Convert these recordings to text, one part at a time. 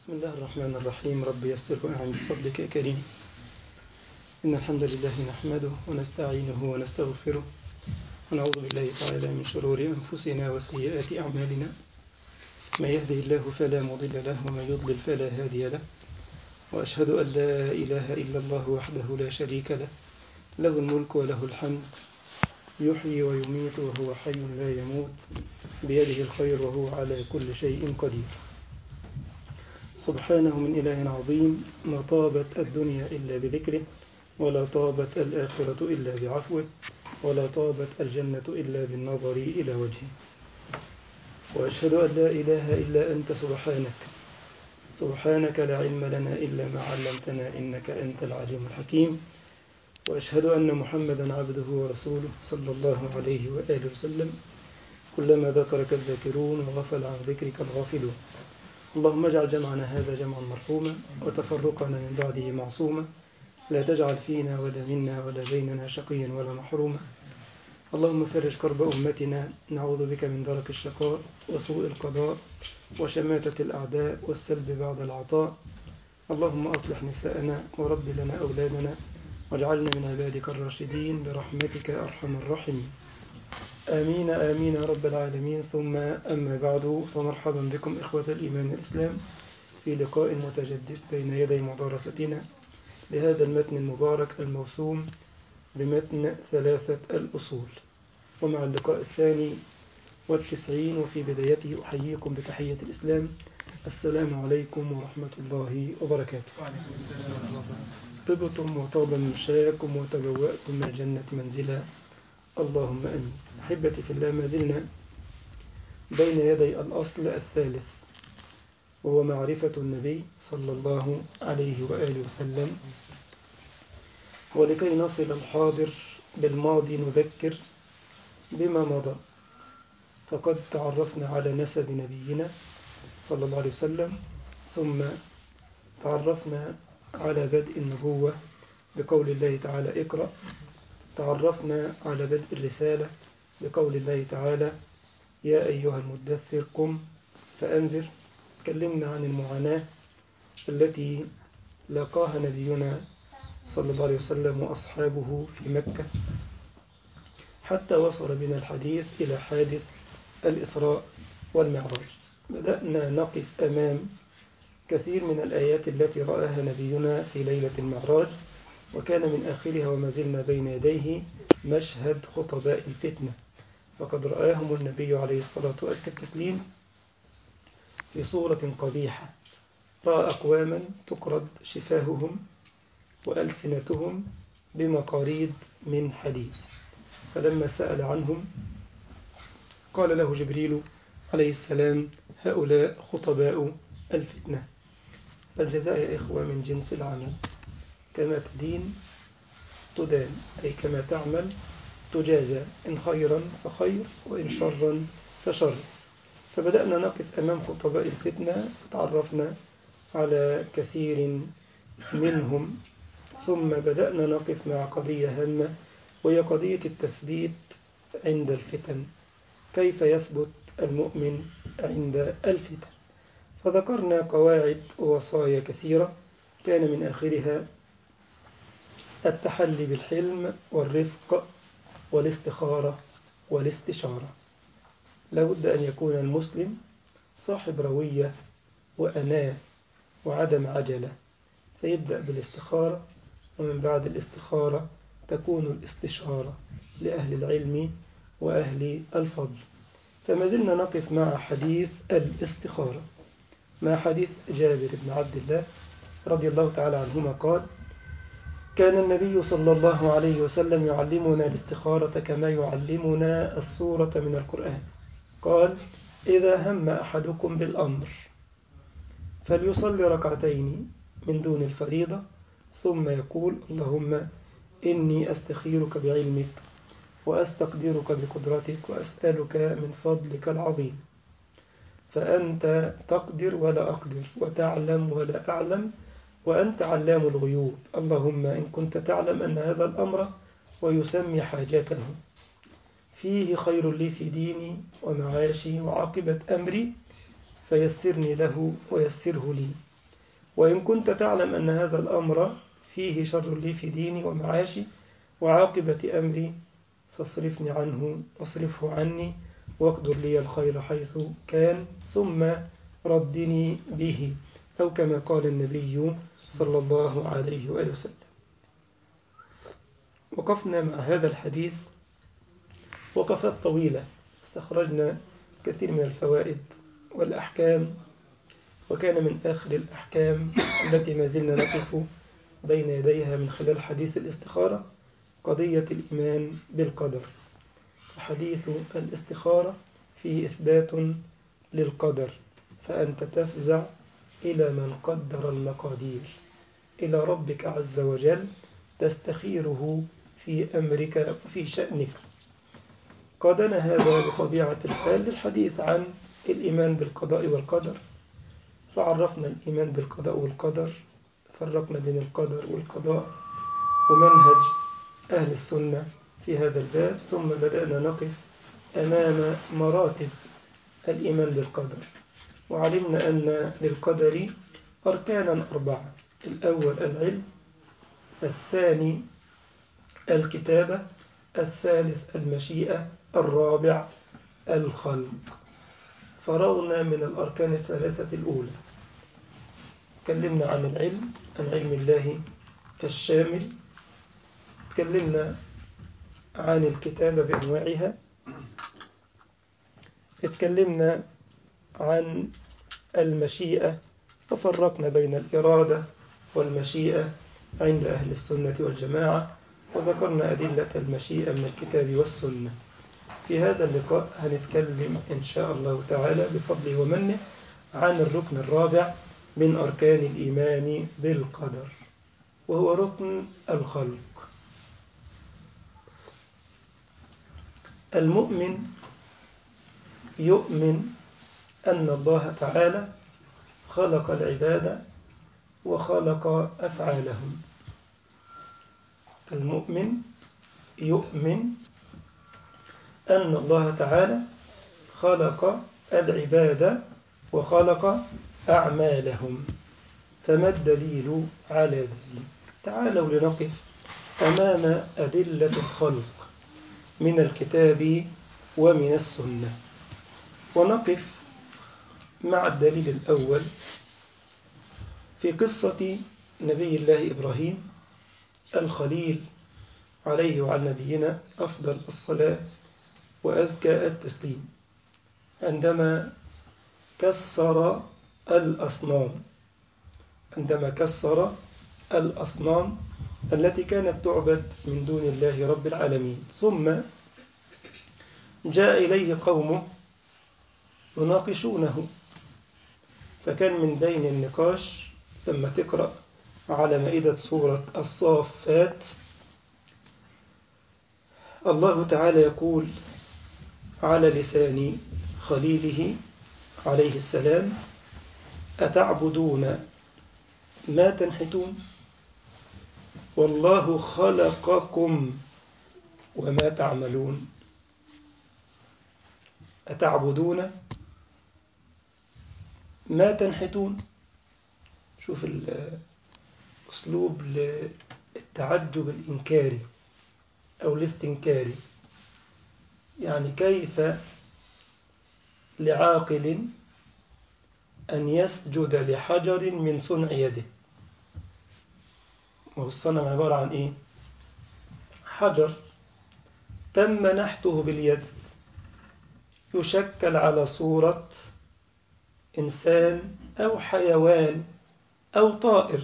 بسم الله الرحمن الرحيم رب يسر وأعن بفضلك يا كريم إن الحمد لله نحمده ونستعينه ونستغفره ونعوذ بالله تعالى من شرور أنفسنا وسيئات أعمالنا من يهده الله فلا مضل له ومن يضلل فلا هادي له وأشهد أن لا إله إلا الله وحده لا شريك له له الملك وله الحمد يحيي ويميت وهو حي لا يموت بيده الخير وهو على كل شيء قدير سبحانه من إله عظيم ما طابت الدنيا إلا بذكره ولا طابت الآخرة إلا بعفوه ولا طابت الجنة إلا بالنظر إلى وجهه وأشهد أن لا إله إلا أنت سبحانك سبحانك لا علم لنا إلا ما علمتنا إنك أنت العليم الحكيم وأشهد أن محمدا عبده ورسوله صلى الله عليه وآله وسلم كلما ذكرك الذاكرون وغفل عن ذكرك الغافلون اللهم اجعل جمعنا هذا جمعا مرحوما وتفرقنا من بعده معصوما لا تجعل فينا ولا منا ولا بيننا شقيا ولا محروما اللهم فرج كرب أمتنا نعوذ بك من درك الشقاء وسوء القضاء وشماتة الأعداء والسلب بعد العطاء اللهم أصلح نساءنا ورب لنا أولادنا واجعلنا من عبادك الراشدين برحمتك أرحم الراحمين آمين آمين يا رب العالمين ثم أما بعد فمرحبا بكم إخوة الإيمان والإسلام في لقاء متجدد بين يدي مدارستنا لهذا المتن المبارك الموسوم بمتن ثلاثة الأصول ومع اللقاء الثاني والتسعين وفي بدايته أحييكم بتحية الإسلام السلام عليكم ورحمة الله وبركاته طبتم وطاب مشاكم وتبوأتم من الجنة منزلا اللهم أمين أحبتي في الله ما زلنا بين يدي الأصل الثالث وهو معرفة النبي صلى الله عليه وآله وسلم ولكي نصل الحاضر بالماضي نذكر بما مضى فقد تعرفنا على نسب نبينا صلى الله عليه وسلم ثم تعرفنا على بدء النبوة بقول الله تعالى اقرأ تعرفنا على بدء الرسالة بقول الله تعالى يا أيها المدثر قم فأنذر تكلمنا عن المعاناة التي لاقاها نبينا صلى الله عليه وسلم وأصحابه في مكة حتى وصل بنا الحديث إلى حادث الإسراء والمعراج بدأنا نقف أمام كثير من الآيات التي رآها نبينا في ليلة المعراج وكان من آخرها وما زلنا بين يديه مشهد خطباء الفتنة فقد رآهم النبي عليه الصلاة والتسليم في صورة قبيحة رأى أقواما تقرض شفاههم وألسنتهم بمقاريد من حديد فلما سأل عنهم قال له جبريل عليه السلام هؤلاء خطباء الفتنة فالجزاء يا إخوة من جنس العمل كما تدين تدان أي كما تعمل تجازى إن خيرا فخير وإن شرا فشر فبدأنا نقف أمام خطباء الفتنة وتعرفنا على كثير منهم ثم بدأنا نقف مع قضية هامة وهي قضية التثبيت عند الفتن كيف يثبت المؤمن عند الفتن فذكرنا قواعد ووصايا كثيرة كان من آخرها التحلي بالحلم والرفق والاستخارة والاستشارة لابد أن يكون المسلم صاحب روية وأناة وعدم عجلة فيبدأ بالاستخارة ومن بعد الاستخارة تكون الاستشارة لأهل العلم وأهل الفضل فما زلنا نقف مع حديث الاستخارة مع حديث جابر بن عبد الله رضي الله تعالى عنهما قال كان النبي صلى الله عليه وسلم يعلمنا الاستخارة كما يعلمنا السورة من القرآن قال إذا هم أحدكم بالأمر فليصلي ركعتين من دون الفريضة ثم يقول اللهم إني أستخيرك بعلمك وأستقدرك بقدرتك وأسألك من فضلك العظيم فأنت تقدر ولا أقدر وتعلم ولا أعلم وأنت علام الغيوب اللهم إن كنت تعلم أن هذا الأمر ويسمي حاجته فيه خير لي في ديني ومعاشي وعاقبة أمري فيسرني له ويسره لي وإن كنت تعلم أن هذا الأمر فيه شر لي في ديني ومعاشي وعاقبة أمري فاصرفني عنه واصرفه عني واقدر لي الخير حيث كان ثم ردني به أو كما قال النبي صلى الله عليه وآله وسلم وقفنا مع هذا الحديث وقفات طويلة استخرجنا كثير من الفوائد والأحكام وكان من آخر الأحكام التي ما زلنا نقف بين يديها من خلال حديث الاستخارة قضية الإيمان بالقدر حديث الاستخارة فيه إثبات للقدر فأنت تفزع إلى من قدر المقادير إلى ربك عز وجل تستخيره في أمرك وفي شأنك قادنا هذا بطبيعة الحال للحديث عن الإيمان بالقضاء والقدر فعرفنا الإيمان بالقضاء والقدر فرقنا بين القدر والقضاء ومنهج أهل السنة في هذا الباب ثم بدأنا نقف أمام مراتب الإيمان بالقدر وعلمنا أن للقدر أركانا أربعة الأول العلم الثاني الكتابة الثالث المشيئة الرابع الخلق فرغنا من الأركان الثلاثة الأولى تكلمنا عن العلم عن علم الله الشامل تكلمنا عن الكتابة بأنواعها اتكلمنا عن المشيئة وفرقنا بين الإرادة والمشيئة عند أهل السنة والجماعة وذكرنا أدلة المشيئة من الكتاب والسنة في هذا اللقاء هنتكلم إن شاء الله تعالى بفضله ومنه عن الركن الرابع من أركان الإيمان بالقدر وهو ركن الخلق المؤمن يؤمن أن الله تعالى خلق العباد وخلق أفعالهم المؤمن يؤمن أن الله تعالى خلق العباد وخلق أعمالهم فما الدليل على ذلك تعالوا لنقف أمام أدلة الخلق من الكتاب ومن السنة ونقف مع الدليل الأول في قصة نبي الله إبراهيم الخليل عليه وعلى نبينا أفضل الصلاة وأزكى التسليم عندما كسر الأصنام عندما كسر الأصنام التي كانت تعبد من دون الله رب العالمين ثم جاء إليه قومه يناقشونه فكان من بين النقاش لما تقرأ على مائدة سورة الصافات الله تعالى يقول على لسان خليله عليه السلام أتعبدون ما تنحتون والله خلقكم وما تعملون أتعبدون ما تنحتون شوف الأسلوب للتعجب الإنكاري أو الاستنكاري يعني كيف لعاقل أن يسجد لحجر من صنع يده وهو الصنم عبارة عن إيه حجر تم نحته باليد يشكل على صورة إنسان أو حيوان أو طائر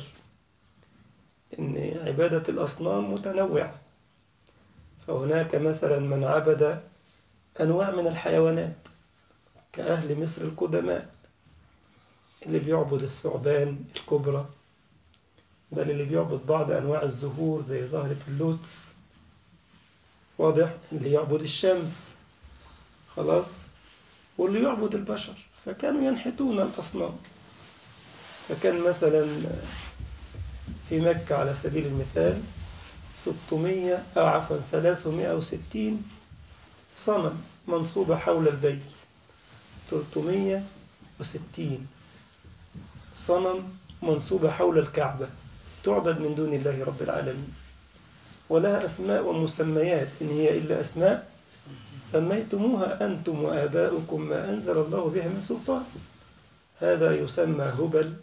إن عبادة الأصنام متنوعة فهناك مثلا من عبد أنواع من الحيوانات كأهل مصر القدماء اللي بيعبد الثعبان الكبرى بل اللي بيعبد بعض أنواع الزهور زي زهرة اللوتس واضح اللي يعبد الشمس خلاص واللي يعبد البشر فكانوا ينحتون الأصنام فكان مثلا في مكة على سبيل المثال 600 أو عفوا 360 صنم منصوبة حول البيت 360 صنم منصوبة حول الكعبة تعبد من دون الله رب العالمين ولها أسماء ومسميات إن هي إلا أسماء سميتموها أنتم وآباؤكم ما أنزل الله بها من سلطان هذا يسمى هبل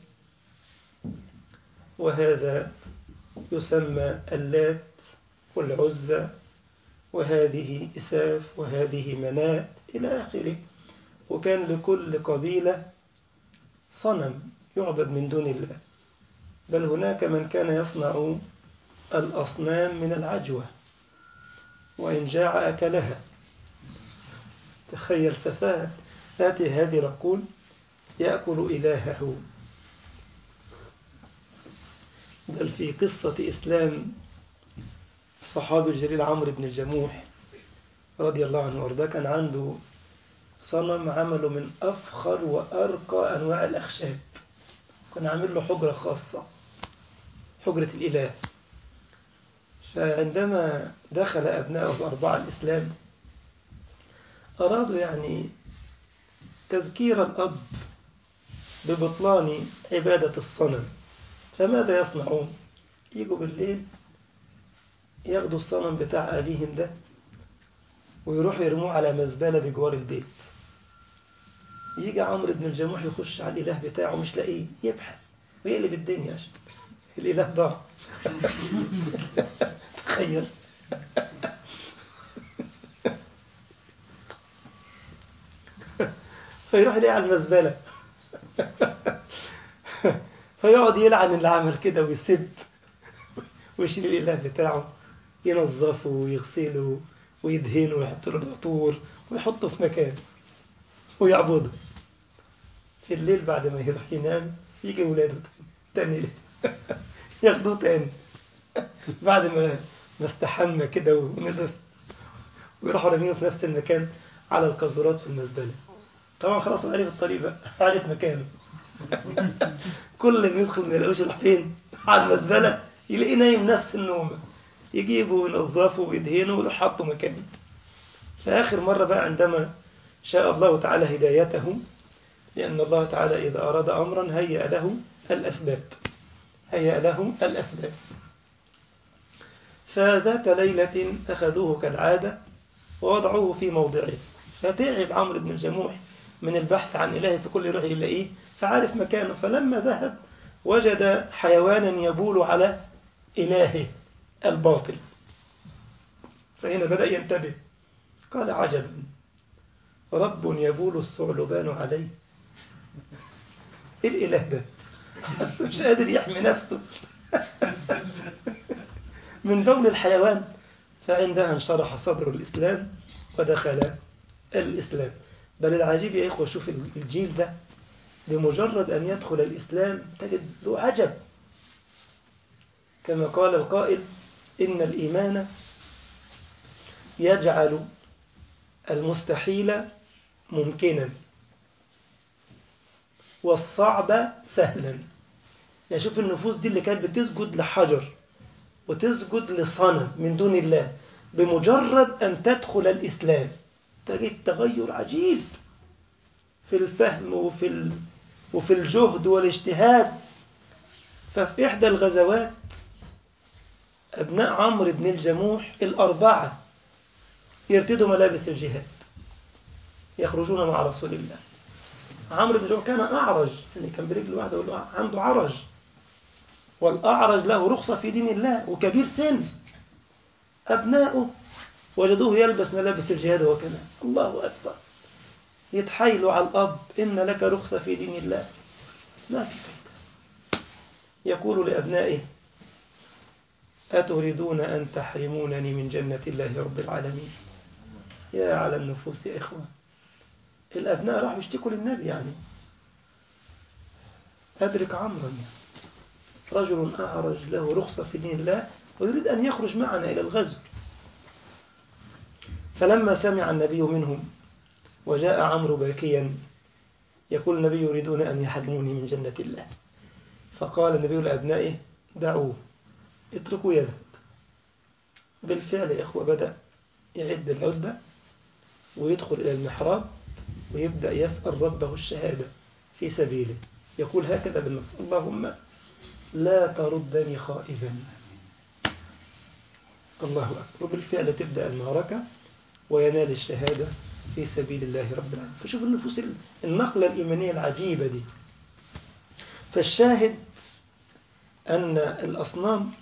وهذا يسمى اللات والعزى وهذه إساف وهذه مناة إلى آخره وكان لكل قبيلة صنم يعبد من دون الله بل هناك من كان يصنع الأصنام من العجوة وإن جاع أكلها تخيل سفاهة آتي هذه العقول يأكل إلهه بل في قصة إسلام الصحابي الجليل عمرو بن الجموح رضي الله عنه وارضاه كان عنده صنم عمله من أفخر وأرقى أنواع الأخشاب كان عامل له حجرة خاصة حجرة الإله فعندما دخل أبنائه الأربعة الإسلام أرادوا يعني تذكير الأب ببطلان عبادة الصنم فماذا يصنعون؟ يجوا بالليل ياخدوا الصنم بتاع أبيهم ده ويروحوا يرموه على مزبلة بجوار البيت يجي عمرو بن الجموح يخش على الإله بتاعه مش لاقيه يبحث ويقلب الدنيا عشان الإله ضاع تخيل فيروح يلاقي على المزبلة فيقعد يلعن اللي عمل كده ويسب ويشيل الإله بتاعه ينظفه ويغسله ويدهنه ويحط له العطور ويحطه في مكان ويعبده في الليل بعد ما يروح ينام يجي ولاده تاني تاني ياخدوه تاني بعد ما ما استحمى كده ونضف ويروحوا رامينه في نفس المكان على القاذورات في المزبله طبعا خلاص عرف الطريق بقى عرف مكانه كل ما يدخل ما يلاقوش يروح فين على المزبله يلاقيه نايم نفس النومه يجيبه وينظفه ويدهنه ويروح حاطه مكانه فآخر مرة بقى عندما شاء الله تعالى هدايته لأن الله تعالى إذا أراد أمرا هيأ له الأسباب هيأ له الأسباب فذات ليلة أخذوه كالعادة ووضعوه في موضعه فتعب عمرو بن الجموح من البحث عن إله في كل يروح يلاقيه فعرف مكانه فلما ذهب وجد حيوانا يبول على إلهه الباطل فهنا بدأ ينتبه قال عجبا رب يبول الثعلبان عليه ايه الاله ده مش قادر يحمي نفسه من بول الحيوان فعندها انشرح صدر الإسلام ودخل الإسلام بل العجيب يا إخوة شوف الجيل ده بمجرد أن يدخل الإسلام تجد له عجب كما قال القائل إن الإيمان يجعل المستحيل ممكنا والصعب سهلا يعني شوف النفوس دي اللي كانت بتسجد لحجر وتسجد لصنم من دون الله بمجرد أن تدخل الإسلام تجد تغير عجيب في الفهم وفي ال... وفي الجهد والاجتهاد ففي إحدى الغزوات أبناء عمرو بن الجموح الأربعة يرتدوا ملابس الجهاد يخرجون مع رسول الله عمرو بن الجموح كان أعرج يعني كان برجل واحدة عنده عرج والأعرج له رخصة في دين الله وكبير سن أبناؤه وجدوه يلبس ملابس الجهاد وكذا الله أكبر يتحايلوا على الأب إن لك رخصة في دين الله ما في فايدة يقول لأبنائه أتريدون أن تحرمونني من جنة الله رب العالمين يا على النفوس يا إخوة الأبناء راحوا يشتكوا للنبي يعني أدرك عمرا يعني. رجل أعرج له رخصة في دين الله ويريد أن يخرج معنا إلى الغزو فلما سمع النبي منهم وجاء عمرو باكيا يقول النبي يريدون أن يحرموني من جنة الله فقال النبي لأبنائه دعوه اتركوا يذهب بالفعل يا إخوة بدأ يعد العدة ويدخل إلى المحراب ويبدأ يسأل ربه الشهادة في سبيله يقول هكذا بالنص اللهم لا تردني خائبا الله أكبر وبالفعل تبدأ المعركة وينال الشهادة في سبيل الله رب العالمين فشوف النفوس النقلة الإيمانية العجيبة دي فالشاهد أن الأصنام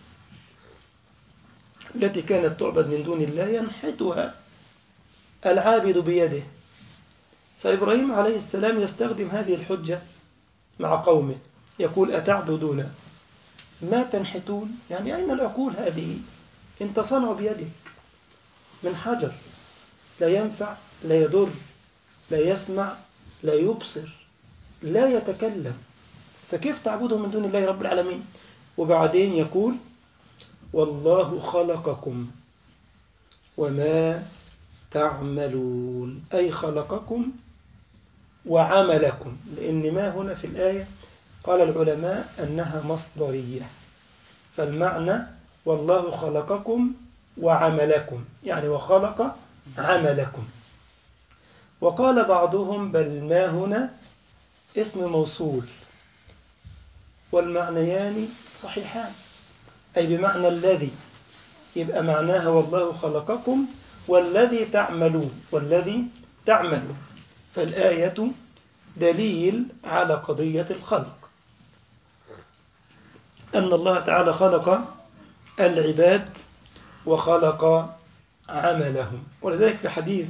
التي كانت تعبد من دون الله ينحتها العابد بيده فإبراهيم عليه السلام يستخدم هذه الحجة مع قومه يقول أتعبدون ما تنحتون يعني أين العقول هذه انت صنع بيدك من حجر لا ينفع لا يضر لا يسمع لا يبصر لا يتكلم فكيف تعبده من دون الله رب العالمين وبعدين يقول والله خلقكم وما تعملون أي خلقكم وعملكم لأن ما هنا في الآية قال العلماء أنها مصدرية فالمعنى والله خلقكم وعملكم يعني وخلق عملكم وقال بعضهم بل ما هنا اسم موصول والمعنيان صحيحان أي بمعنى الذي يبقى معناها والله خلقكم والذي تعملون والذي تعملون فالآية دليل على قضية الخلق أن الله تعالى خلق العباد وخلق عملهم ولذلك في حديث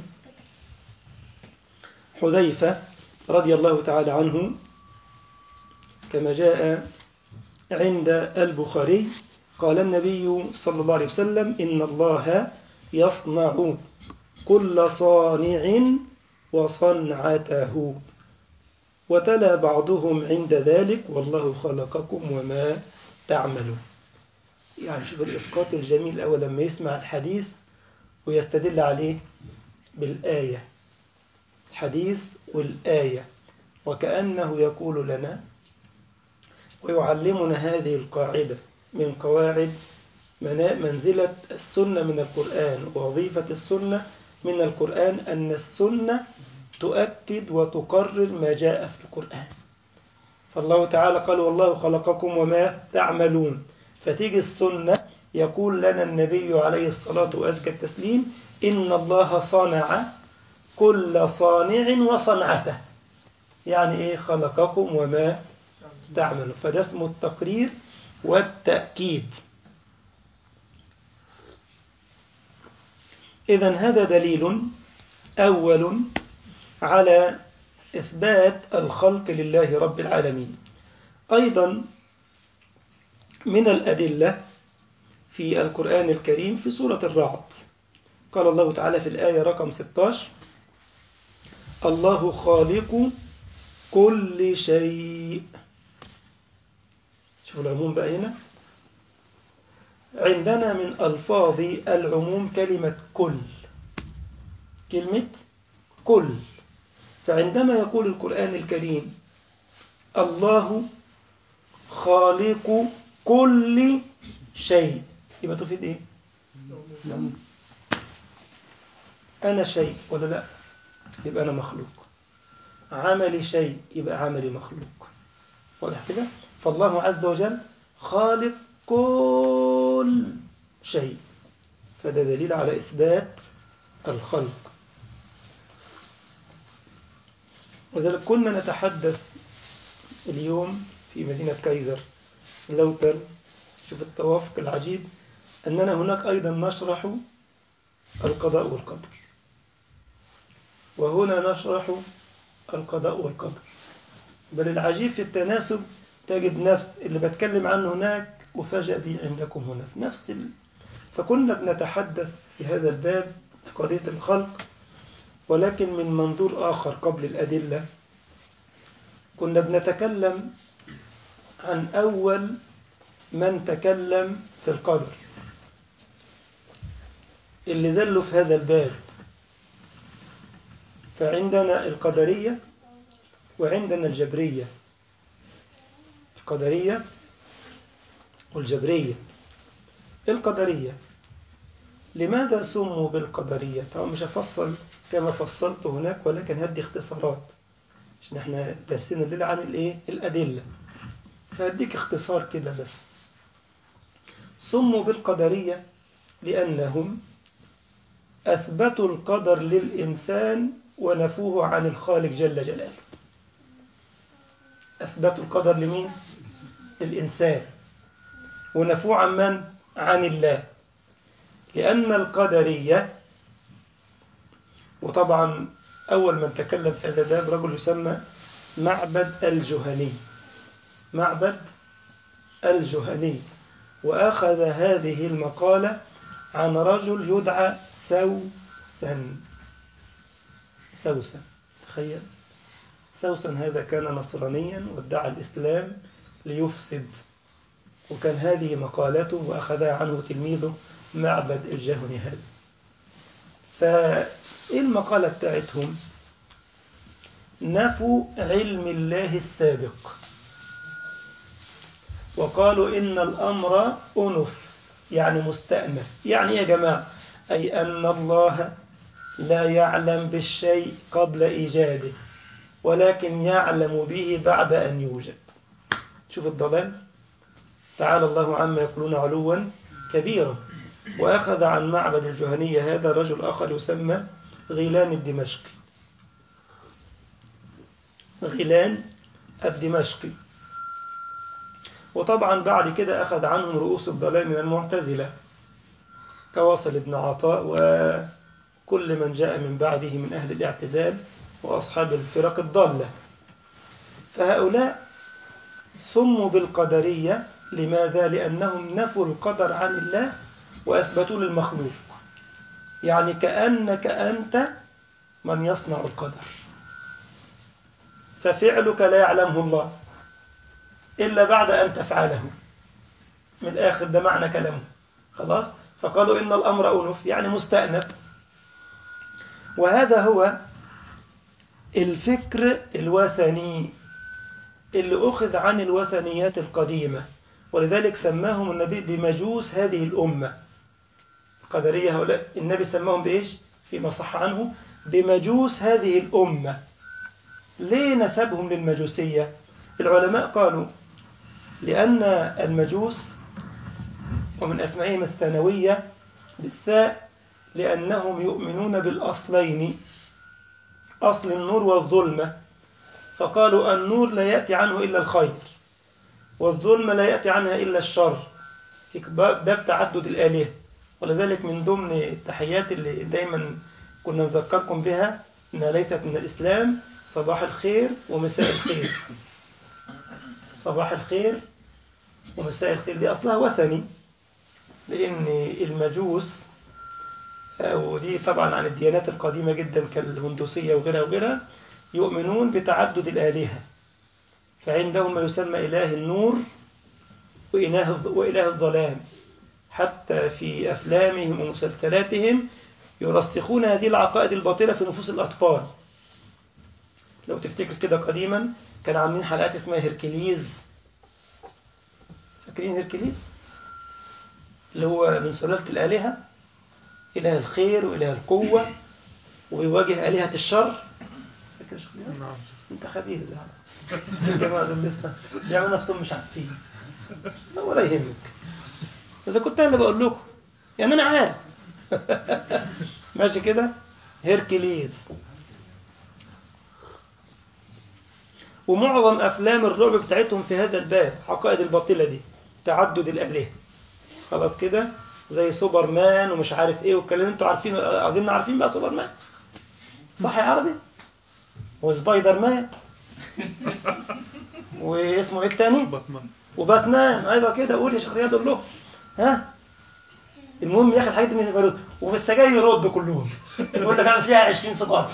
حذيفة رضي الله تعالى عنه كما جاء عند البخاري قال النبي صلى الله عليه وسلم إن الله يصنع كل صانع وصنعته وتلا بعضهم عند ذلك والله خلقكم وما تعملون يعني شوف الإسقاط الجميل الأول لما يسمع الحديث ويستدل عليه بالآية الحديث والآية وكأنه يقول لنا ويعلمنا هذه القاعدة من قواعد منزلة السنة من القرآن ووظيفة السنة من القرآن أن السنة تؤكد وتقرر ما جاء في القرآن فالله تعالى قال والله خلقكم وما تعملون فتيجي السنة يقول لنا النبي عليه الصلاة وأزكى التسليم إن الله صنع كل صانع وصنعته يعني إيه خلقكم وما تعملون فده اسمه التقرير والتأكيد إذا هذا دليل أول على إثبات الخلق لله رب العالمين أيضا من الأدلة في القرآن الكريم في سورة الرعد قال الله تعالى في الآية رقم 16 الله خالق كل شيء شوف العموم بقى هنا عندنا من ألفاظ العموم كلمة كل كلمة كل فعندما يقول القرآن الكريم الله خالق كل شيء يبقى تفيد ايه انا شيء ولا لا يبقى انا مخلوق عملي شيء يبقى عملي مخلوق واضح كده فالله عز وجل خالق كل شيء فده دليل على اثبات الخلق وذلك كنا نتحدث اليوم في مدينة كايزر سلوتر شوف التوافق العجيب أننا هناك أيضا نشرح القضاء والقدر وهنا نشرح القضاء والقدر بل العجيب في التناسب تجد نفس اللي بتكلم عنه هناك وفجأة بي عندكم هنا في نفس ال... فكنا بنتحدث في هذا الباب في قضية الخلق ولكن من منظور آخر قبل الأدلة كنا بنتكلم عن أول من تكلم في القدر اللي زلوا في هذا الباب فعندنا القدرية وعندنا الجبرية القدرية والجبرية القدرية لماذا سموا بالقدرية؟ طبعا مش هفصل كما فصلت هناك ولكن هدي اختصارات عشان احنا درسنا الليلة عن الايه؟ الأدلة فهديك اختصار كده بس سموا بالقدرية لأنهم أثبتوا القدر للإنسان ونفوه عن الخالق جل جلاله أثبتوا القدر لمين؟ للإنسان ونفوه عن من؟ عن الله لأن القدرية وطبعا أول من تكلم في هذا الباب رجل يسمى معبد الجهني معبد الجهني وأخذ هذه المقالة عن رجل يدعى سوسن سوسن تخيل سوسن هذا كان نصرانيا وادعى الإسلام ليفسد وكان هذه مقالته وأخذها عنه تلميذه معبد الجهني هذا فإيه المقالة بتاعتهم نفوا علم الله السابق وقالوا إن الأمر أنف يعني مستأنف يعني يا جماعة أي أن الله لا يعلم بالشيء قبل إيجاده ولكن يعلم به بعد أن يوجد شوف الضلال تعالى الله عما يقولون علوا كبيرا وأخذ عن معبد الجهنية هذا رجل آخر يسمى غيلان الدمشقي غيلان الدمشقي وطبعا بعد كده أخذ عنهم رؤوس الضلال من المعتزلة كواصل بن عطاء وكل من جاء من بعده من أهل الاعتزال وأصحاب الفرق الضالة فهؤلاء سموا بالقدرية لماذا؟ لأنهم نفوا القدر عن الله وأثبتوا للمخلوق يعني كأنك أنت من يصنع القدر ففعلك لا يعلمه الله إلا بعد أن تفعله من الآخر ده معنى كلامه خلاص فقالوا إن الأمر أنف يعني مستأنف وهذا هو الفكر الوثني اللي أخذ عن الوثنيات القديمة ولذلك سماهم النبي بمجوس هذه الأمة القدرية هؤلاء النبي سماهم بإيش فيما صح عنه بمجوس هذه الأمة ليه نسبهم للمجوسية العلماء قالوا لأن المجوس ومن أسمائهم الثانوية بالثاء لأنهم يؤمنون بالأصلين أصل النور والظلمة فقالوا النور لا يأتي عنه إلا الخير والظلمة لا يأتي عنها إلا الشر في باب تعدد الآلهة ولذلك من ضمن التحيات اللي دايما كنا نذكركم بها أنها ليست من الإسلام صباح الخير ومساء الخير صباح الخير ومساء الخير دي أصلها وثني لأن المجوس ودي طبعا عن الديانات القديمة جدا كالهندوسية وغيرها وغيرها يؤمنون بتعدد الآلهة فعندهم ما يسمى إله النور وإله, وإله الظلام حتى في أفلامهم ومسلسلاتهم يرسخون هذه العقائد الباطلة في نفوس الأطفال لو تفتكر كده قديما كان عاملين حلقات اسمها هيركليز فاكرين هيركليز اللي هو من سلالة الآلهة إله الخير وإله القوة ويواجه آلهة الشر فاكر نعم انت خبير زي الجماعة دول لسه بيعملوا نفسهم مش عارفين ولا يهمك إذا كنت أنا اللي بقول لكم يعني أنا عارف ماشي كده هيركليز ومعظم أفلام الرعب بتاعتهم في هذا الباب عقائد الباطلة دي تعدد الآلهة خلاص كده زي سوبرمان ومش عارف ايه والكلام انتوا عارفين عايزين عارفين بقى سوبرمان صح يا عربي وسبايدر مان واسمه ايه التاني باتمان وباتمان ايوه كده قول يا شيخ رياض قول له ها المهم يا اخي الحاجات دي مش بيرد وفي السجاير يرد كلهم يقول لك انا فيها 20 صفات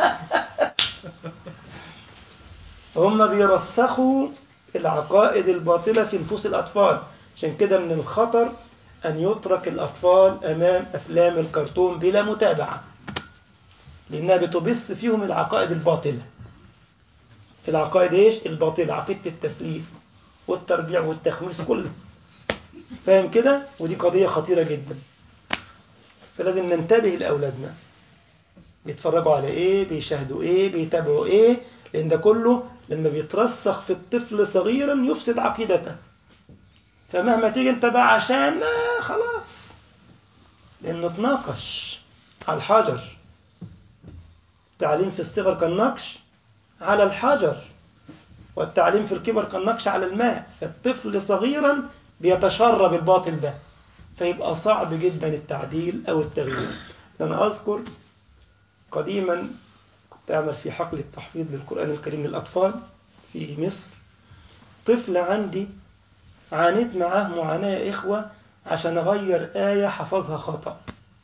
هم بيرسخوا العقائد الباطلة في نفوس الأطفال عشان كده من الخطر أن يترك الأطفال أمام أفلام الكرتون بلا متابعة لأنها بتبث فيهم العقائد الباطلة العقائد إيش؟ الباطلة عقيدة التسليس والترجيع والتخميس كله فاهم كده؟ ودي قضية خطيرة جدا فلازم ننتبه لأولادنا بيتفرجوا على إيه؟ بيشاهدوا إيه؟ بيتابعوا إيه؟ لأن ده كله لما بيترسخ في الطفل صغيرا يفسد عقيدته فمهما تيجي انت بقى عشان ما خلاص لانه اتناقش على الحجر التعليم في الصغر كالنقش على الحجر والتعليم في الكبر كالنقش على الماء فالطفل صغيرا بيتشرب الباطل ده فيبقى صعب جدا التعديل أو التغيير أنا أذكر قديما كنت أعمل في حقل التحفيظ للقرآن الكريم للأطفال في مصر طفل عندي عانيت معاه معاناة يا إخوة عشان أغير آية حفظها خطأ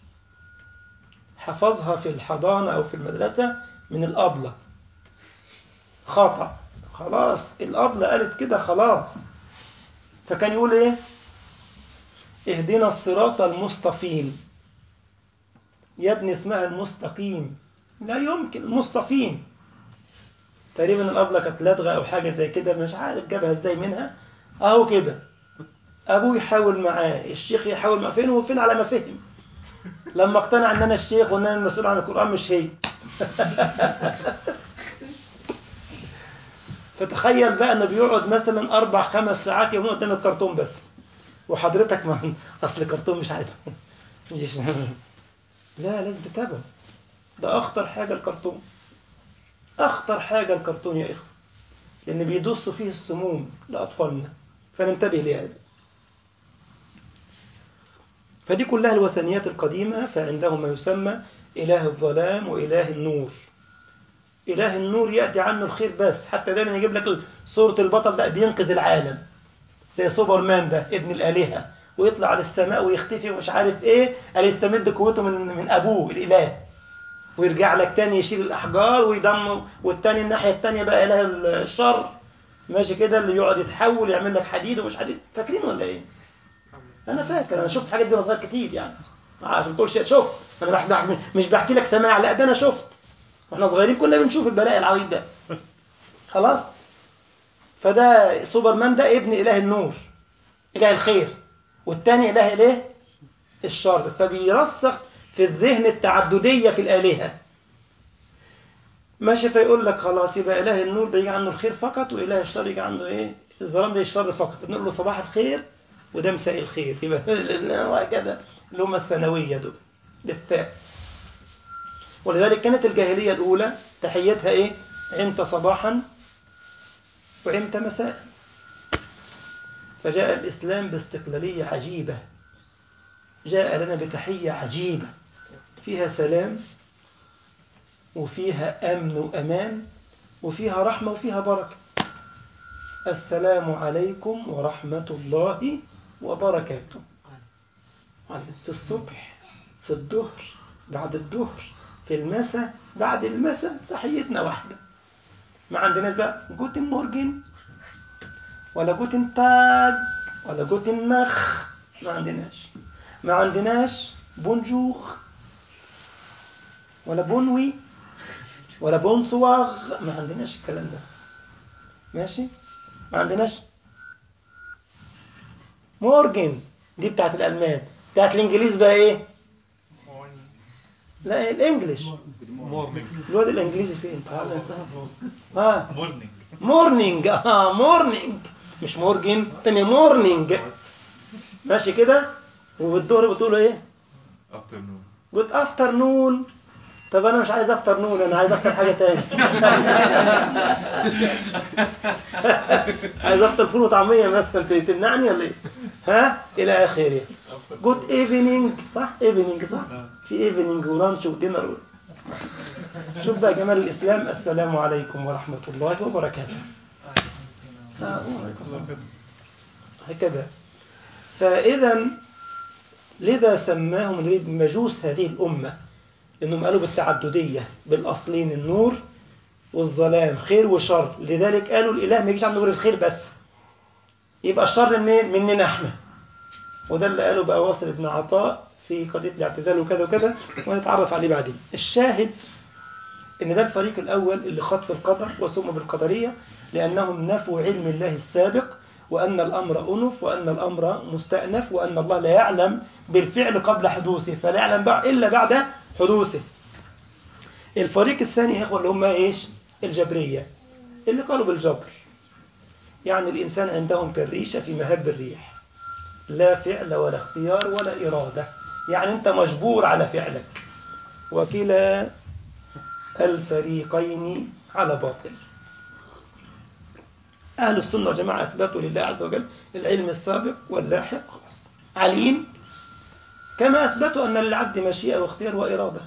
حفظها في الحضانة أو في المدرسة من الأبلة خطأ خلاص الأبلة قالت كده خلاص فكان يقول إيه اهدنا الصراط المستقيم يا ابني اسمها المستقيم لا يمكن المستقيم تقريبا الأبلة كانت لدغة أو حاجة زي كده مش عارف جابها ازاي منها أهو كده أبوه يحاول معاه الشيخ يحاول معاه فين وفين على ما فهم لما اقتنع ان انا الشيخ وان انا المسؤول عن القرآن مش هي فتخيل بقى انه بيقعد مثلا اربع خمس ساعات يوميا قدام الكرتون بس وحضرتك ما اصل الكرتون مش عارف مش لا لازم تتابعه ده اخطر حاجه الكرتون اخطر حاجه الكرتون يا اخوه لان بيدسوا فيه السموم لاطفالنا فننتبه لهذا فدي كلها الوثنيات القديمة فعندهم ما يسمى إله الظلام وإله النور إله النور يأتي عنه الخير بس حتى دايما يجيب لك صورة البطل ده بينقذ العالم زي سوبرمان ده ابن الآلهة ويطلع على السماء ويختفي ومش عارف ايه قال يستمد قوته من من ابوه الاله ويرجع لك تاني يشيل الاحجار ويدمر والتاني الناحيه التانيه بقى اله الشر ماشي كده اللي يقعد يتحول يعمل لك حديد ومش حديد فاكرين ولا ايه؟ انا فاكر انا شفت الحاجات دي وانا صغير كتير يعني عشان تقول شيء شفت انا بحكي مش بحكي لك سماع لا ده انا شفت واحنا صغيرين كنا بنشوف البلاء العريض ده خلاص فده سوبرمان ده ابن اله النور اله الخير والتاني اله الايه الشر فبيرسخ في الذهن التعدديه في الالهه ماشي فيقول لك خلاص يبقى اله النور ده يجي عنه الخير فقط واله الشر يجي عنه ايه الظلام ده الشر فقط نقول له صباح الخير وده مساء الخير يبقى وهكذا اللي هم الثانويه دول بالثاء ولذلك كانت الجاهليه الاولى تحيتها ايه عمت صباحا وعمت مساء فجاء الاسلام باستقلاليه عجيبه جاء لنا بتحيه عجيبه فيها سلام وفيها امن وامان وفيها رحمه وفيها بركه السلام عليكم ورحمه الله وبركاته في الصبح في الظهر بعد الظهر في المساء بعد المساء تحيتنا واحدة ما عندناش بقى جوتن مورجن ولا جوتن تاج ولا جوتن نخ ما عندناش ما عندناش بونجوخ ولا بونوي ولا بونسواغ ما عندناش الكلام ده ماشي ما عندناش مورجن دي بتاعت الألمان بتاعت الإنجليز بقى إيه لا الإنجليش مورنينج الواد الإنجليزي فين تعال انت ها مورنينج مورنينج اه مورنينج مش مورجن تاني مورنينج ماشي كده وبالظهر بتقولوا ايه افترنون جود افتر نون طب انا مش عايز افطر نون انا عايز افطر حاجه تاني عايز افطر فول وطعميه مثلا ت- تمنعني ولا ايه ها الى اخره جود ايفنينج صح ايفنينج صح في ايفنينج ولانش ودينر و... شوف بقى جمال الاسلام السلام عليكم ورحمه الله وبركاته آه، وعليكم السلام. هكذا فاذا لذا سماهم نريد مجوس هذه الامه انهم قالوا بالتعدديه بالاصلين النور والظلام خير وشر لذلك قالوا الاله ما يجيش عنده غير الخير بس يبقى الشر منين مننا احنا وده اللي قاله بقى واصل ابن عطاء في قضيه الاعتزال وكذا وكذا ونتعرف عليه بعدين الشاهد ان ده الفريق الاول اللي خاض في القدر وسموا بالقدريه لانهم نفوا علم الله السابق وان الامر انف وان الامر مستانف وان الله لا يعلم بالفعل قبل حدوثه فلا يعلم بع- الا بعد حدوثه الفريق الثاني يا اخوه اللي هم ايش الجبريه اللي قالوا بالجبر يعني الإنسان عندهم كالريشة في مهب الريح لا فعل ولا اختيار ولا إرادة يعني أنت مجبور على فعلك وكلا الفريقين على باطل أهل السنة والجماعة أثبتوا لله عز وجل العلم السابق واللاحق خلاص عليم كما أثبتوا أن للعبد مشيئة واختيار وإرادة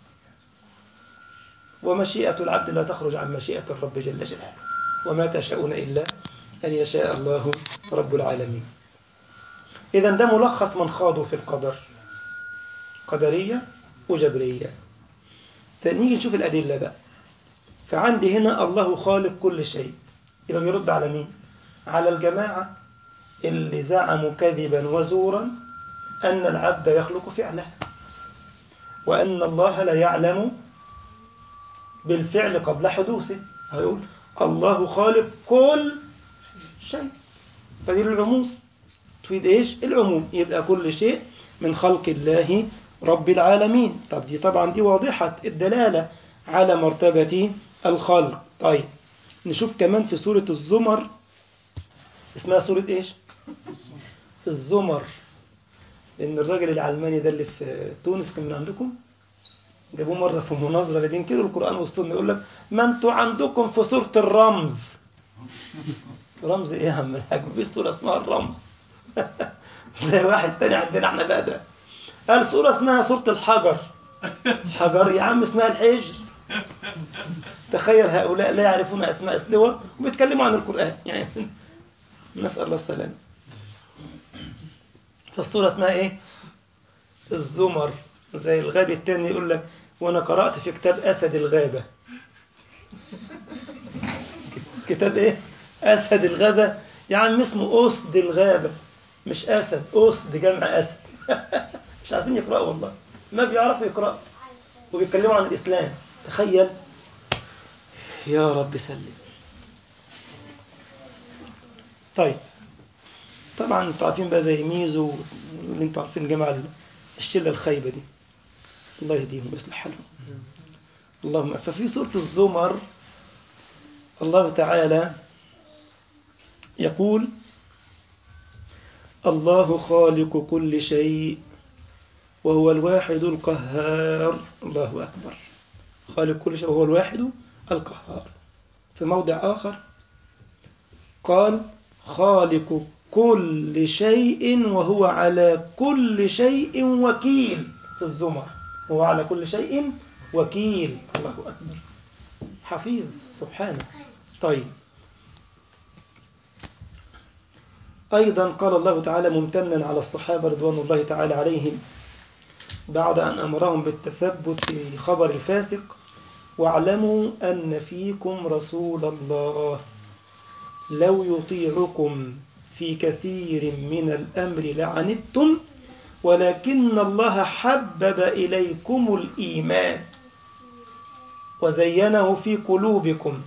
ومشيئة العبد لا تخرج عن مشيئة الرب جل جلاله وما تشاءون إلا أن يشاء الله رب العالمين إذا ده ملخص من خاضوا في القدر قدرية وجبرية نيجي نشوف الأدلة بقى فعندي هنا الله خالق كل شيء يبقى بيرد على مين على الجماعة اللي زعموا كذبا وزورا أن العبد يخلق فعله وأن الله لا يعلم بالفعل قبل حدوثه هيقول الله خالق كل شيء فدي العموم تفيد ايش العموم يبقى كل شيء من خلق الله رب العالمين طب دي طبعا دي واضحة الدلالة على مرتبة الخلق طيب نشوف كمان في سورة الزمر اسمها سورة ايش الزمر لان الراجل العلماني ده اللي في تونس كان من عندكم جابوه مرة في مناظرة اللي بينكروا القرآن والسنة يقول لك ما انتوا عندكم في سورة الرمز رمز ايه يا عم الحاج مفيش سورة اسمها الرمز زي واحد تاني عندنا احنا بقى ده قال سورة اسمها سورة الحجر حجر يا عم اسمها الحجر تخيل هؤلاء لا يعرفون اسماء السور وبيتكلموا عن القرآن يعني نسأل الله السلامة فالسورة اسمها ايه الزمر زي الغابي التاني يقول لك وانا قرأت في كتاب أسد الغابة كتاب ايه أسد الغابة يا عم اسمه أسد الغابة مش أسد أسد جمع أسد مش عارفين يقرأوا والله ما بيعرفوا يقرأوا وبيتكلموا عن الإسلام تخيل يا رب سلم طيب طبعا انتوا عارفين بقى زي ميزو اللي انتوا عارفين جماعة الشلة الخايبة دي الله يهديهم ويصلح حالهم اللهم ففي سورة الزمر الله تعالى يقول الله خالق كل شيء وهو الواحد القهار الله أكبر خالق كل شيء وهو الواحد القهار في موضع آخر قال خالق كل شيء وهو على كل شيء وكيل في الزمر هو على كل شيء وكيل الله أكبر حفيظ سبحانه طيب أيضا قال الله تعالى ممتنا على الصحابة رضوان الله تعالى عليهم بعد أن أمرهم بالتثبت في خبر الفاسق واعلموا أن فيكم رسول الله لو يطيعكم في كثير من الأمر لعنتم ولكن الله حبب إليكم الإيمان وزينه في قلوبكم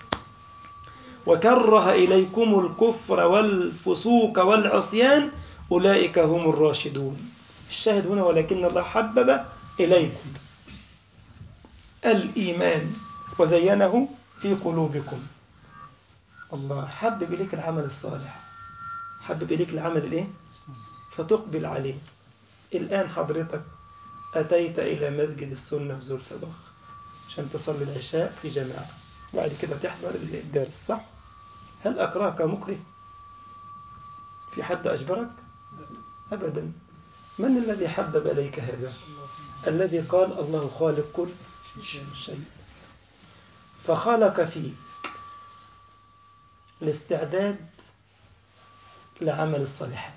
وكره إليكم الكفر والفسوق والعصيان أولئك هم الراشدون الشاهد هنا ولكن الله حبب إليكم الإيمان وزينه في قلوبكم الله حبب إليك العمل الصالح حبب إليك العمل الإيه؟ فتقبل عليه الآن حضرتك أتيت إلى مسجد السنة في زور صباح عشان تصلي العشاء في جماعة بعد كده تحضر الدرس صح؟ هل أكرهك مكره؟ في حد أجبرك؟ أبدا من الذي حبب إليك هذا؟ الذي قال الله خالق كل شيء فخلق فيك الاستعداد لعمل الصالحات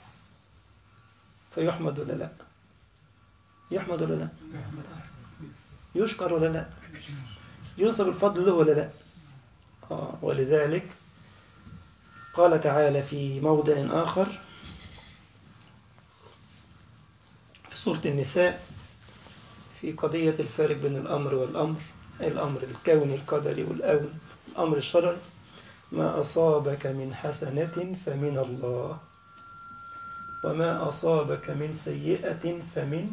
فيحمد ولا لا يحمد ولا لا يشكر ولا لا ينصب الفضل له ولا لا آه ولذلك قال تعالى في موضع آخر في سورة النساء في قضية الفارق بين الأمر والأمر الأمر الكوني القدري والأول الأمر الشرعي ما أصابك من حسنة فمن الله وما أصابك من سيئة فمن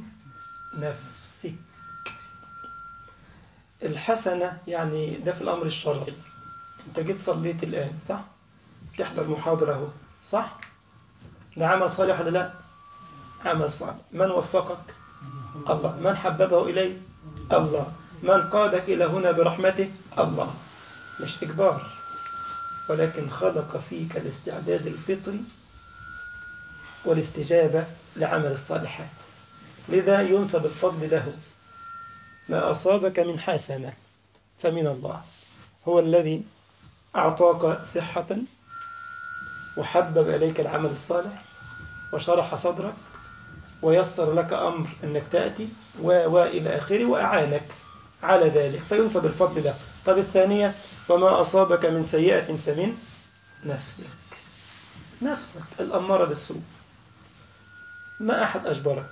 نفسك الحسنة يعني ده في الأمر الشرعي انت جيت صليت الآن صح تحضر محاضرة اهو صح ده عمل صالح ولا لا عمل صالح من وفقك الله من حببه إليه الله من قادك إلى هنا برحمته الله مش إجبار ولكن خلق فيك الاستعداد الفطري والاستجابة لعمل الصالحات لذا ينسب الفضل له ما أصابك من حسنة فمن الله هو الذي أعطاك صحة وحبب إليك العمل الصالح وشرح صدرك ويسر لك أمر أنك تأتي و وإلى آخره وأعانك على ذلك فينسب الفضل له طب الثانية وما أصابك من سيئة فمن نفسك نفسك الأمارة بالسوء ما أحد أجبرك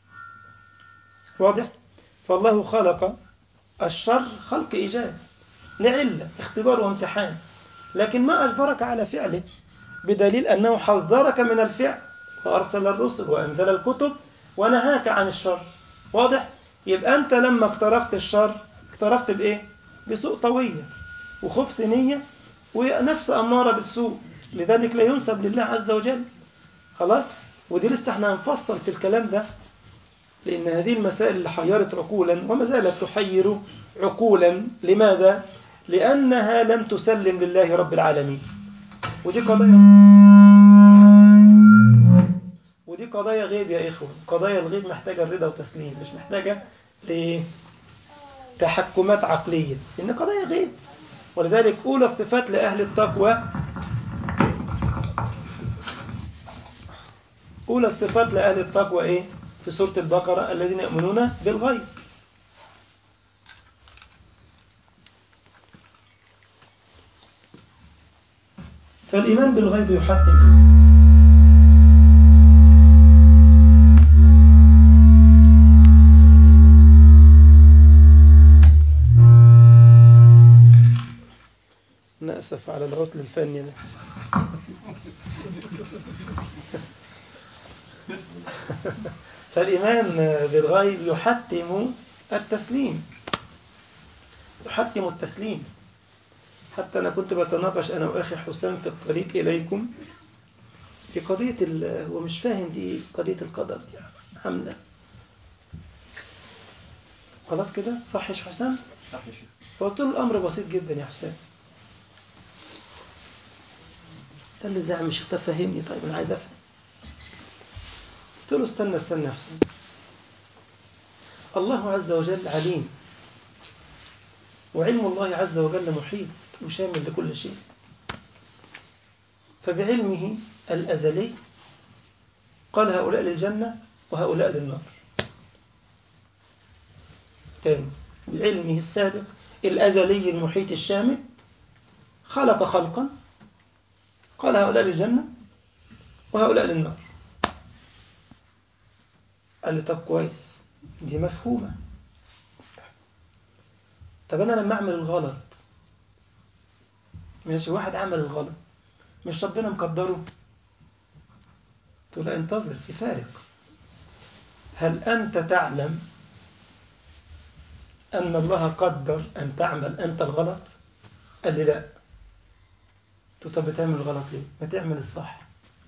واضح فالله خلق الشر خلق إيجاب لعلة اختبار وامتحان لكن ما أجبرك على فعله بدليل أنه حذرك من الفعل وأرسل الرسل وأنزل الكتب ونهاك عن الشر واضح يبقى أنت لما اقترفت الشر اقترفت بإيه بسوء طوية وخبث نية ونفس أمارة بالسوء لذلك لا ينسب لله عز وجل خلاص ودي لسه احنا هنفصل في الكلام ده لأن هذه المسائل اللي حيرت عقولا وما زالت تحير عقولا لماذا؟ لأنها لم تسلم لله رب العالمين ودي قضايا ودي قضايا غيب يا إخوة قضايا الغيب محتاجة الرضا وتسليم مش محتاجة لتحكمات عقلية إن قضايا غيب ولذلك أولى الصفات لأهل التقوى أولى الصفات لأهل التقوى إيه؟ في سورة البقرة الذين يؤمنون بالغيب فالإيمان بالغيب يحتم نأسف على العطل الفني ده فالإيمان بالغيب يحتم التسليم يحتم التسليم حتى أنا كنت بتناقش أنا وأخي حسام في الطريق إليكم في قضية هو مش فاهم دي قضية القدر دي حملة خلاص كده صح يا حسام صح يا شيخ فقلت له الأمر بسيط جدا يا حسام قال لي زعم الشيخ طب فهمني طيب أنا عايز أفهم قلت له استنى استنى يا حسين الله عز وجل عليم وعلم الله عز وجل محيط وشامل لكل شيء فبعلمه الأزلي قال هؤلاء للجنة وهؤلاء للنار تاني بعلمه السابق الأزلي المحيط الشامل خلق خلقا قال هؤلاء للجنة وهؤلاء للنار قال لي طب كويس دي مفهومة طب أنا لما أعمل الغلط ماشي واحد عمل الغلط مش ربنا مقدره تقول لا انتظر في فارق هل أنت تعلم أن الله قدر أن تعمل أنت الغلط قال لي لا قلت طب بتعمل الغلط ليه ما تعمل الصح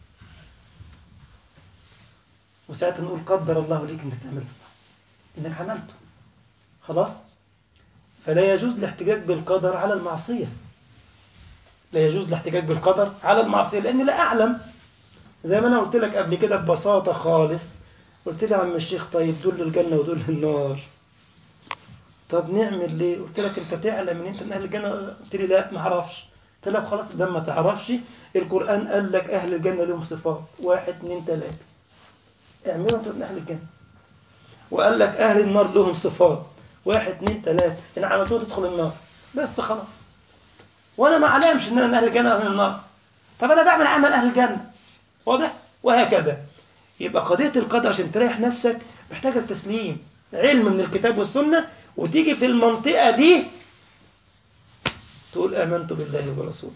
وساعتها نقول قدر الله ليك انك تعمل الصح انك عملته خلاص فلا يجوز الاحتجاج بالقدر على المعصية لا يجوز الاحتجاج بالقدر على المعصية لأني لا أعلم زي ما أنا قلت لك قبل كده ببساطة خالص قلت لي يا عم الشيخ طيب دول للجنة ودول للنار طب نعمل ليه قلت لك انت تعلم ان انت من اهل الجنة قلت لي لا ما اعرفش قلت لك خلاص ده ما تعرفش القرآن قال لك اهل الجنة لهم صفات واحد اثنين ثلاثة اعملوا انتوا من اهل الجنة وقال لك اهل النار لهم صفات واحد اثنين ثلاثة ان عملتوها تدخل النار بس خلاص وانا ما اعلمش ان انا من اهل الجنة ومن النار طب انا بعمل عمل اهل الجنة واضح وهكذا يبقى قضية القدر عشان تريح نفسك محتاجة التسليم علم من الكتاب والسنة وتيجي في المنطقة دي تقول آمنت بالله ورسوله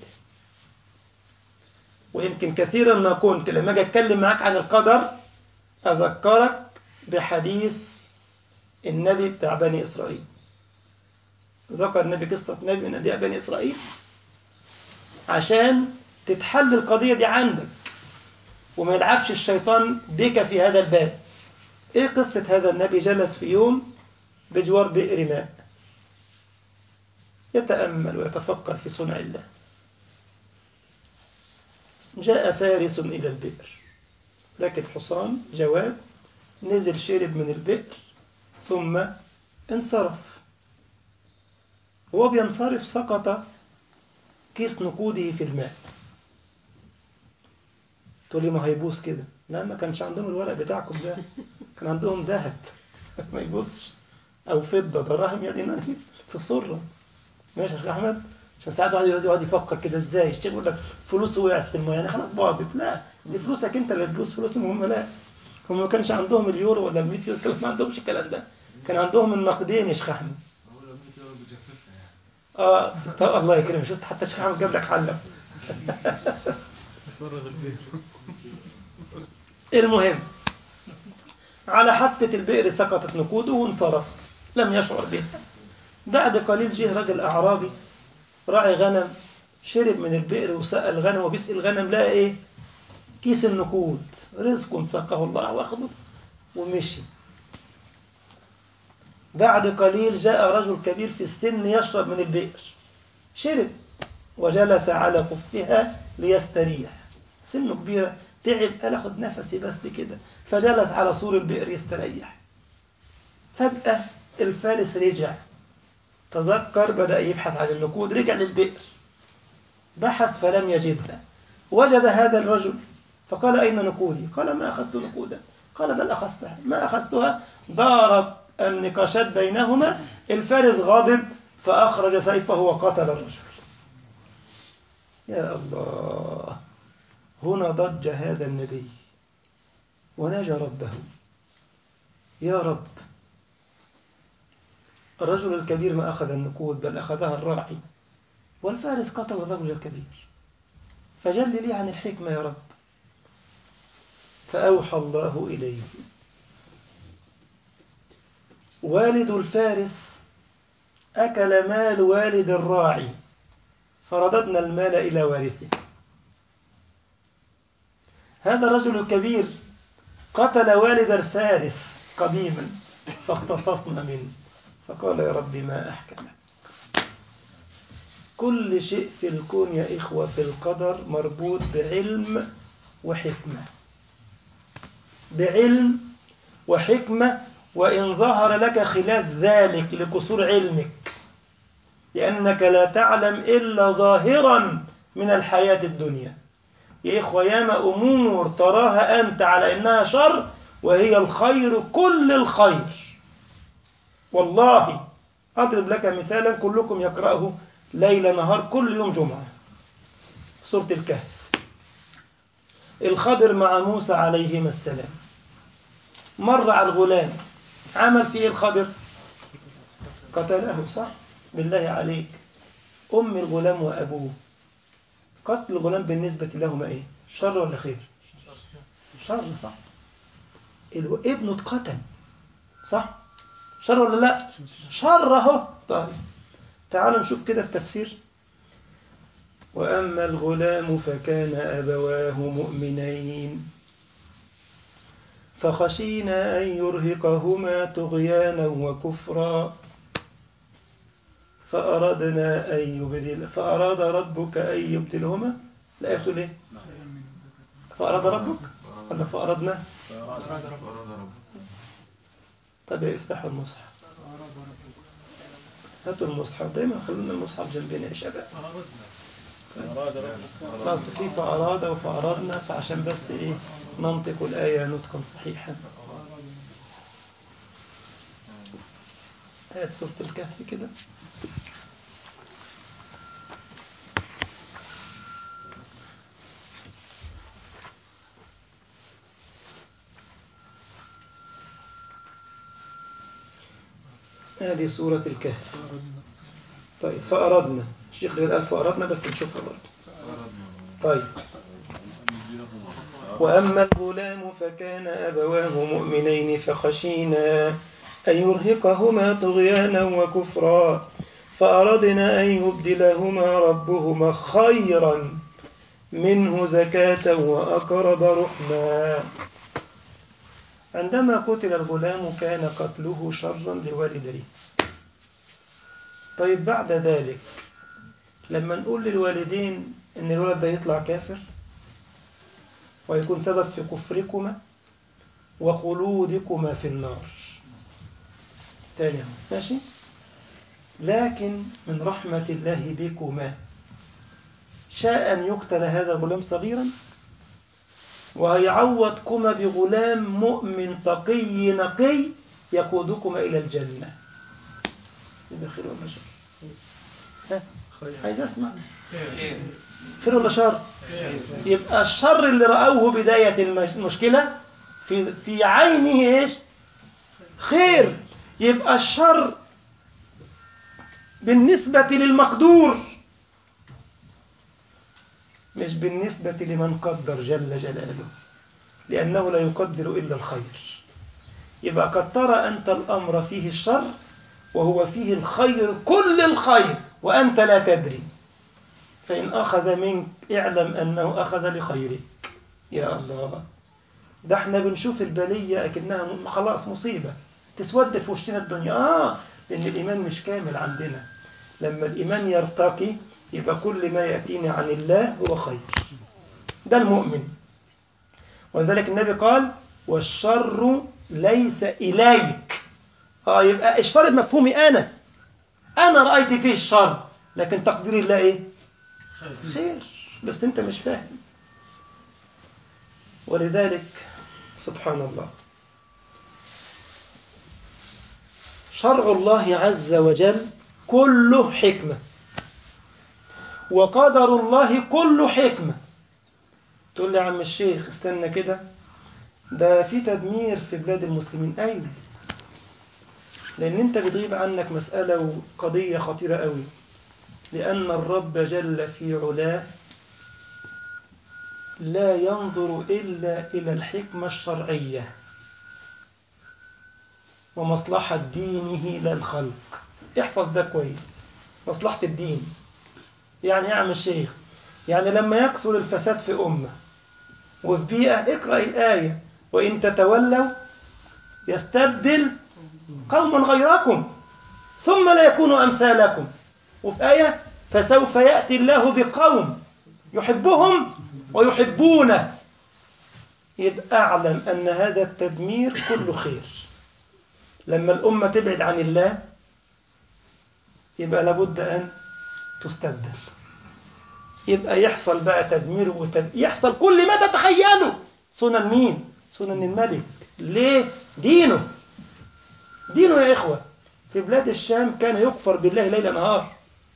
ويمكن كثيرا ما كنت لما اجي اتكلم معاك عن القدر اذكرك بحديث النبي بتاع بني اسرائيل ذكر النبي قصة نبي من انبياء بني اسرائيل عشان تتحل القضية دي عندك وما يلعبش الشيطان بك في هذا الباب ايه قصة هذا النبي جلس في يوم بجوار بئر ماء يتأمل ويتفكر في صنع الله جاء فارس إلى البئر لكن حصان جواد نزل شرب من البئر ثم انصرف وهو بينصرف سقط كيس نقوده في الماء تقول لي ما هيبوظ كده لا ما كانش عندهم الورق بتاعكم ده كان عندهم ذهب ما يبوظش او فضه دراهم يعني في صره ماشي يا شيخ احمد عشان ساعات واحد يقعد يفكر كده ازاي الشيخ يقول لك فلوسه وقعت في الميه يعني خلاص باظت لا دي فلوسك انت اللي تبوظ فلوسهم هم لا هم ما كانش عندهم اليورو ولا ال 100 يورو ما عندهمش الكلام ده كان عندهم النقدين يا شيخ احمد اه طب الله يكرمك شفت حتى الشيخ احمد جاب لك حله المهم على حافة البئر سقطت نقوده وانصرف لم يشعر به بعد قليل جه رجل أعرابي راعي غنم شرب من البئر وسقى الغنم وبيسقي الغنم لقى ايه كيس النقود رزق سقه الله واخده ومشي بعد قليل جاء رجل كبير في السن يشرب من البئر شرب وجلس على قفها ليستريح سنه كبيرة تعب قال اخد نفسي بس كده فجلس على سور البئر يستريح فجأة الفارس رجع تذكر بدأ يبحث عن النقود رجع للبئر بحث فلم يجدها وجد هذا الرجل فقال أين نقودي قال ما أخذت نقودا قال بل أخذتها ما أخذتها دارت النقاشات بينهما الفارس غاضب فأخرج سيفه وقتل الرجل يا الله هنا ضج هذا النبي وناجى ربه يا رب الرجل الكبير ما أخذ النقود بل أخذها الراعي والفارس قتل الرجل الكبير فجل لي عن الحكمة يا رب فأوحى الله إليه والد الفارس أكل مال والد الراعي فرددنا المال إلى وارثه هذا الرجل الكبير قتل والد الفارس قديما فاقتصصنا منه فقال يا رب ما أحكمك كل شيء في الكون يا إخوة في القدر مربوط بعلم وحكمة بعلم وحكمة وإن ظهر لك خلاف ذلك لقصور علمك لأنك لا تعلم إلا ظاهرا من الحياة الدنيا يا إخوة ياما أمور تراها أنت على إنها شر وهي الخير كل الخير والله أضرب لك مثالا كلكم يقرأه ليل نهار كل يوم جمعة سورة الكهف الخضر مع موسى عليهما السلام مر على الغلام عمل فيه الخضر قتله صح بالله عليك أم الغلام وأبوه قتل الغلام بالنسبة لهما إيه شر ولا خير شر صح ابنه اتقتل صح شر ولا لا شر اهو طيب تعالوا نشوف كده التفسير وأما الغلام فكان أبواه مؤمنين فخشينا أن يرهقهما طغيانا وكفرا فأردنا أن يبدل فأراد ربك أن يبدلهما لا يقول إيه فأراد ربك ولا فأردنا أراد رب طب افتحوا المصحف هاتوا المصحف دايما خلونا المصحف جنبنا يا شباب خلاص في فأراد وفأردنا فعشان بس إيه ننطق الآية نطقا صحيحا آية سورة الكهف كده هذه سورة الكهف طيب فأردنا الشيخ غير قال فأردنا بس نشوفها برضه طيب وأما الغلام فكان أبواه مؤمنين فخشينا أن يرهقهما طغيانا وكفرا فأردنا أن يبدلهما ربهما خيرا منه زكاة وأقرب رحما عندما قتل الغلام كان قتله شرا لوالديه طيب بعد ذلك لما نقول للوالدين ان الولد ده يطلع كافر ويكون سبب في كفركما وخلودكما في النار تاني اهو ماشي لكن من رحمة الله بكما شاء أن يقتل هذا الغلام صغيرا ويعوضكما بغلام مؤمن تقي نقي يقودكما إلى الجنة يبقى خير ولا شر ها عايز أسمع خير ولا شر يبقى الشر اللي رأوه بداية المشكلة في في عينه ايش خير يبقى الشر بالنسبة للمقدور مش بالنسبة لمن قدر جل جلاله لأنه لا يقدر إلا الخير يبقى قد ترى أنت الأمر فيه الشر وهو فيه الخير كل الخير وأنت لا تدري فإن أخذ منك اعلم أنه أخذ لخيرك يا الله ده احنا بنشوف البلية أكنها خلاص مصيبة تسود في وشنا الدنيا آه لأن الإيمان مش كامل عندنا لما الإيمان يرتقي يبقى كل ما يأتينا عن الله هو خير ده المؤمن ولذلك النبي قال والشر ليس إليك آه يبقى الشر بمفهومي أنا أنا رأيت فيه الشر لكن تقدير الله إيه خير بس أنت مش فاهم ولذلك سبحان الله شرع الله عز وجل كله حكمة وقدر الله كله حكمة تقول لي يا عم الشيخ استنى كده ده في تدمير في بلاد المسلمين أيوة لأن أنت بتغيب عنك مسألة وقضية خطيرة قوي لأن الرب جل في علاه لا ينظر إلا إلى الحكمة الشرعية ومصلحة دينه لا الخلق احفظ ده كويس مصلحة الدين يعني يا عم الشيخ يعني لما يكثر الفساد في أمة وفي بيئة اقرأ الآية وإن تتولوا يستبدل قوما غيركم ثم لا يكونوا أمثالكم وفي آية فسوف يأتي الله بقوم يحبهم ويحبونه يبقى أعلم أن هذا التدمير كله خير لما الأمة تبعد عن الله يبقى لابد أن تستبدل يبقى يحصل بقى تدمير وتد... يحصل كل ما تتخيله سنن مين سنن الملك ليه دينه دينه يا إخوة في بلاد الشام كان يكفر بالله ليل نهار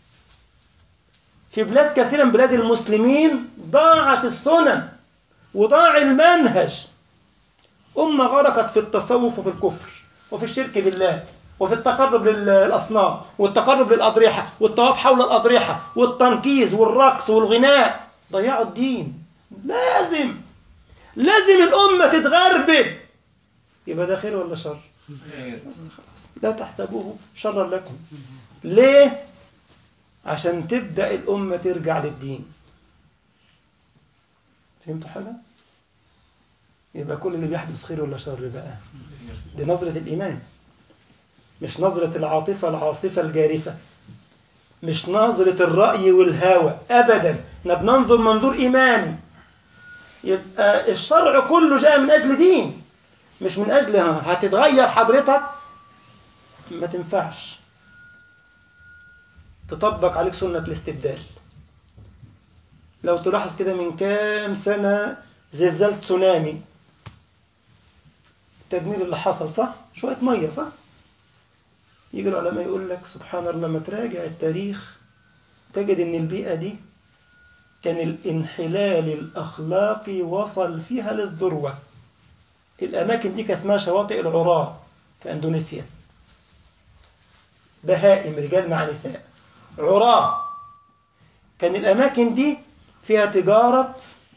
في بلاد كثيرا من بلاد المسلمين ضاعت السنن وضاع المنهج أمة غرقت في التصوف وفي الكفر وفي الشرك بالله وفي التقرب للأصنام والتقرب للأضرحة والطواف حول الأضرحة والتنكيز والرقص والغناء ضيعوا الدين لازم لازم الأمة تتغربل يبقى ده خير ولا شر بس خلاص لا تحسبوه شرا لكم ليه عشان تبدأ الأمة ترجع للدين فهمت حاجة يبقى كل اللي بيحدث خير ولا شر بقى دي نظرة الإيمان مش نظرة العاطفة العاصفة الجارفة مش نظرة الرأي والهوى أبدا احنا بننظر منظور إيماني يبقى الشرع كله جاء من أجل دين مش من أجلها هتتغير حضرتك ما تنفعش تطبق عليك سنة الاستبدال لو تلاحظ كده من كام سنة زلزال تسونامي التدمير اللي حصل صح؟ شوية مية صح؟ يجي العلماء يقول لك سبحان الله لما تراجع التاريخ تجد ان البيئة دي كان الانحلال الأخلاقي وصل فيها للذروة الأماكن دي كان اسمها شواطئ العراة في أندونيسيا بهائم رجال مع نساء عراة كان الأماكن دي فيها تجارة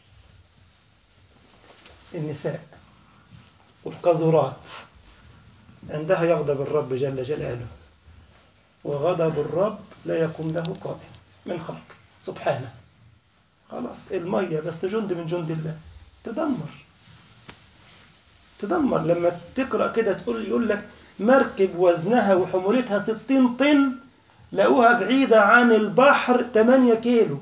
النساء والقذورات عندها يغضب الرب جل جلاله وغضب الرب لا يقوم له قائم من خلق سبحانه خلاص المية بس جند من جند الله تدمر تدمر لما تقرأ كده تقول يقول لك مركب وزنها وحمولتها 60 طن لقوها بعيدة عن البحر 8 كيلو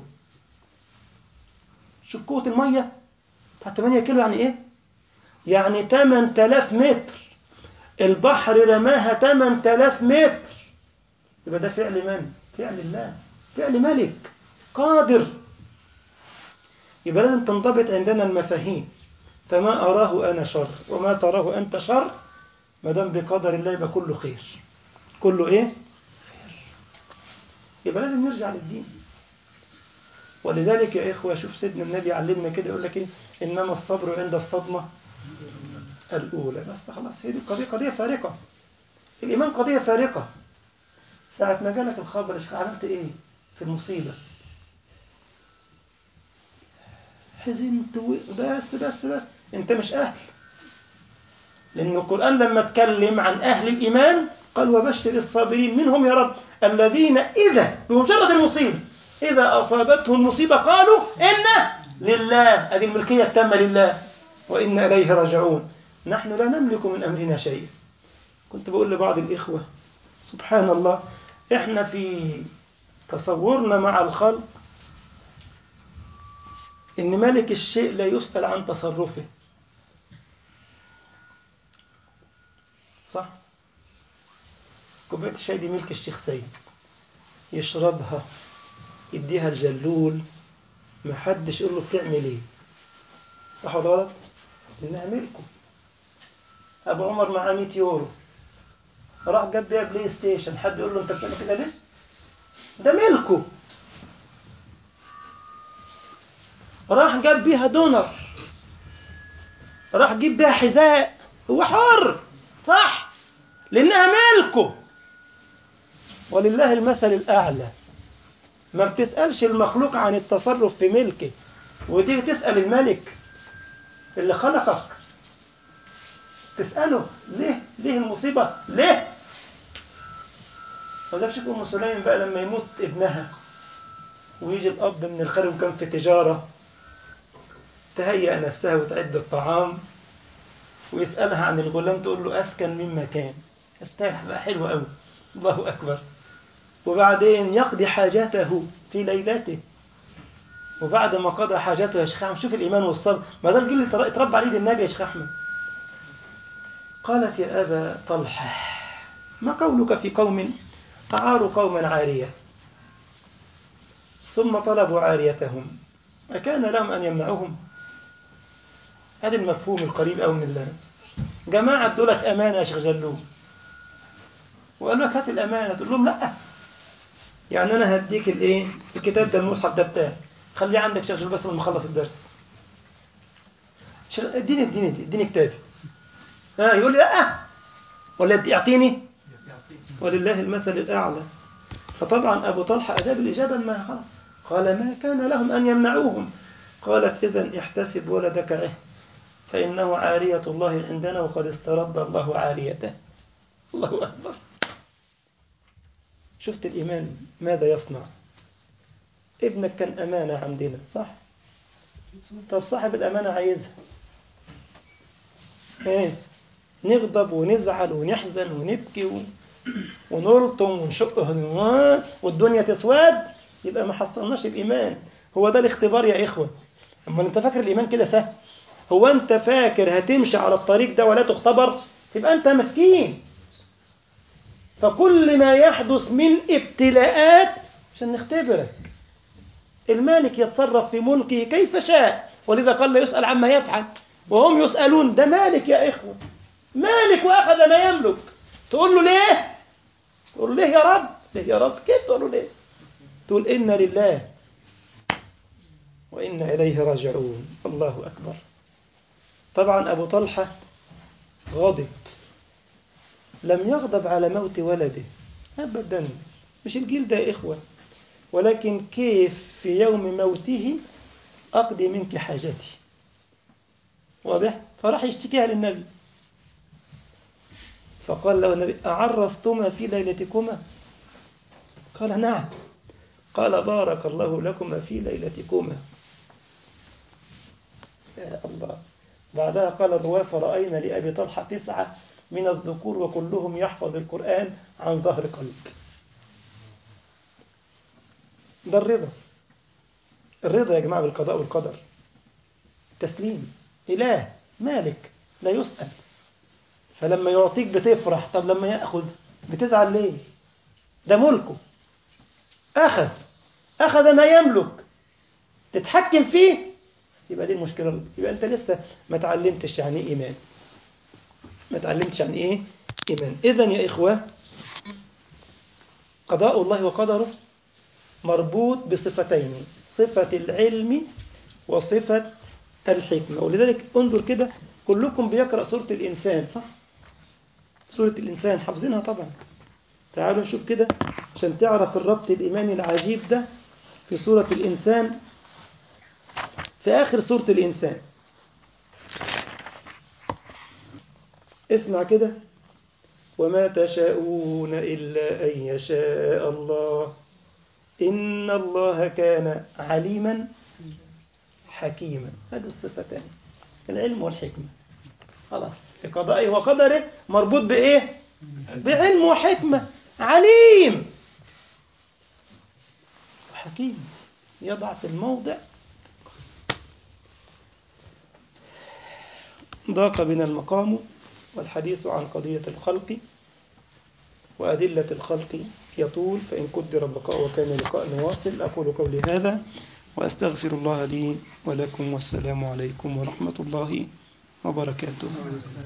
شوف قوة المية بتاع 8 كيلو يعني ايه؟ يعني 8000 متر البحر رماها 8000 متر يبقى ده فعل من؟ فعل الله فعل ملك قادر يبقى لازم تنضبط عندنا المفاهيم فما أراه أنا شر وما تراه أنت شر ما دام بقدر الله يبقى كله خير كله إيه؟ خير يبقى لازم نرجع للدين ولذلك يا إخوة شوف سيدنا النبي علمنا كده يقول لك إيه إنما الصبر عند الصدمة الأولى بس خلاص هي دي قضية قضية فارقة الإيمان قضية فارقة ساعة ما جالك الخبر عملت إيه في المصيبة حزنت بس بس بس انت مش اهل لان القران لما اتكلم عن اهل الايمان قال وبشر الصابرين منهم يا رب الذين اذا بمجرد المصيبه اذا اصابتهم مصيبه قالوا ان لله هذه الملكيه التامه لله وانا اليه راجعون نحن لا نملك من امرنا شيئا كنت بقول لبعض الاخوه سبحان الله احنا في تصورنا مع الخلق إن ملك الشيء لا يسأل عن تصرفه صح؟ كوباية الشاي دي ملك الشيخ سيد يشربها يديها الجلول ما حدش يقول له بتعمل ايه صح ولا غلط؟ إنها ملكه أبو عمر معاه 100 يورو راح جاب بيها بلاي ستيشن حد يقول له أنت بتعمل كده ليه؟ ده ملكه راح جاب بيها دونر راح جيب بيها حذاء هو حر صح لانها ملكه ولله المثل الاعلى ما بتسالش المخلوق عن التصرف في ملكه وتيجي تسال الملك اللي خلقك تساله ليه ليه المصيبه ليه وذلك شوف ام سليم بقى لما يموت ابنها ويجي الاب من الخارج وكان في تجاره تهيأ نفسها وتعد الطعام ويسألها عن الغلام تقول له أسكن من مكان ارتاح بقى حلو قوي الله أكبر وبعدين يقضي حاجته في ليلته وبعد ما قضى حاجته يا شيخ أحمد شوف الإيمان والصبر ما ده الجيل اللي اتربى عليه النبي يا شيخ أحمد قالت يا أبا طلحة ما قولك في قوم أعاروا قوما عارية ثم طلبوا عاريتهم أكان لهم أن يمنعوهم هذا المفهوم القريب أو من الله جماعة دولك أمانة يا شيخ جلول وقال لك هات الأمانة تقول لهم لا يعني أنا هديك الإيه الكتاب ده المصحف ده بتاعي خليه عندك شيخ جلول بس لما أخلص الدرس اديني اديني اديني كتابي ها يقول لي لا ولا يعطيني ولله المثل الأعلى فطبعا أبو طلحة أجاب الإجابة ما خلاص قال ما كان لهم أن يمنعوهم قالت إذا احتسب ولدك عه فإنه عارية الله عندنا وقد استرد الله عاريته الله أكبر شفت الإيمان ماذا يصنع ابنك كان أمانة عندنا صح طب صاحب الأمانة عايزها ايه نغضب ونزعل ونحزن ونبكي و... ونلطم ونشق والدنيا تسود يبقى ما حصلناش الإيمان هو ده الاختبار يا إخوة أما أنت فاكر الإيمان كده سهل هو أنت فاكر هتمشي على الطريق ده ولا تختبر يبقى أنت مسكين فكل ما يحدث من ابتلاءات عشان نختبرك المالك يتصرف في ملكه كيف شاء ولذا قال لا يسأل عما يفعل وهم يسألون ده مالك يا إخوة مالك وأخذ ما يملك تقول له ليه تقول له ليه يا رب ليه يا رب كيف تقول له ليه تقول إنا لله وإنا إليه راجعون الله أكبر طبعا أبو طلحة غضب لم يغضب على موت ولده أبدا مش الجيل ده يا إخوة ولكن كيف في يوم موته أقضي منك حاجتي واضح فراح يشتكيها للنبي فقال له النبي أعرستما في ليلتكما قال نعم قال بارك الله لكما في ليلتكما يا الله بعدها قال الرواة فرأينا لأبي طلحة تسعة من الذكور وكلهم يحفظ القرآن عن ظهر قلب ده الرضا الرضا يا جماعة بالقضاء والقدر تسليم إله مالك لا يسأل فلما يعطيك بتفرح طب لما يأخذ بتزعل ليه ده ملكه أخذ أخذ ما يملك تتحكم فيه يبقى دي المشكلة يبقى أنت لسه ما تعلمتش يعني إيه إيمان ما تعلمتش يعني إيه إيمان إذا يا إخوة قضاء الله وقدره مربوط بصفتين صفة العلم وصفة الحكمة ولذلك انظر كده كلكم بيقرأ سورة الإنسان صح؟ سورة الإنسان حافظينها طبعا تعالوا نشوف كده عشان تعرف الربط الإيماني العجيب ده في سورة الإنسان في آخر سورة الإنسان اسمع كده وما تشاءون إلا أن يشاء الله إن الله كان عليما حكيما هذه الصفتان العلم والحكمة خلاص في قضائه وقدره مربوط بإيه بعلم وحكمة عليم وحكيم يضع في الموضع ضاق بنا المقام والحديث عن قضية الخلق وأدلة الخلق يطول فإن قدر البقاء وكان لقاء نواصل أقول قولي هذا وأستغفر الله لي ولكم والسلام عليكم ورحمة الله وبركاته